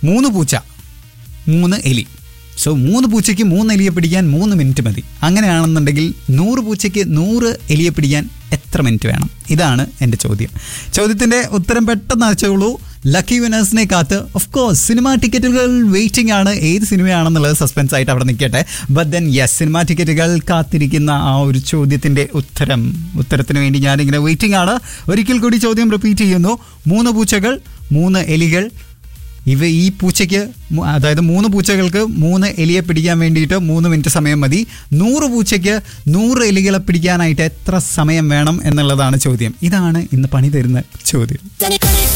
മൂന്ന് പൂച്ച മൂന്ന് എലി സോ മൂന്ന് പൂച്ചയ്ക്ക് മൂന്ന് എലിയെ പിടിക്കാൻ മൂന്ന് മിനിറ്റ് മതി അങ്ങനെയാണെന്നുണ്ടെങ്കിൽ നൂറ് പൂച്ചയ്ക്ക് നൂറ് എലിയെ പിടിക്കാൻ എത്ര മിനിറ്റ് വേണം ഇതാണ് എൻ്റെ ചോദ്യം ചോദ്യത്തിൻ്റെ ഉത്തരം പെട്ടെന്ന് അയച്ചോളൂ ലക്കി വിനേഴ്സിനെ കാത്ത് ഓഫ് കോഴ്സ് സിനിമാ ടിക്കറ്റുകൾ വെയിറ്റിംഗ് ആണ് ഏത് സിനിമയാണെന്നുള്ളത് സസ്പെൻസ് ആയിട്ട് അവിടെ നിൽക്കട്ടെ ബട്ട് ദെൻ യെസ് സിനിമാ ടിക്കറ്റുകൾ കാത്തിരിക്കുന്ന ആ ഒരു ചോദ്യത്തിൻ്റെ ഉത്തരം ഉത്തരത്തിന് വേണ്ടി ഞാനിങ്ങനെ വെയിറ്റിംഗ് ആണ് ഒരിക്കൽ കൂടി ചോദ്യം റിപ്പീറ്റ് ചെയ്യുന്നു മൂന്ന് പൂച്ചകൾ മൂന്ന് എലികൾ ഇവ ഈ പൂച്ചയ്ക്ക് മു- അതായത് മൂന്ന് പൂച്ചകൾക്ക് മൂന്ന് എലിയെ പിടിക്കാൻ വേണ്ടിയിട്ട് മൂന്ന് മിനിറ്റ് സമയം മതി നൂറ് പൂച്ചയ്ക്ക് നൂറ് എലികളെ പിടിക്കാനായിട്ട് എത്ര സമയം വേണം എന്നുള്ളതാണ് ചോദ്യം ഇതാണ് ഇന്ന് പണി തരുന്ന ചോദ്യം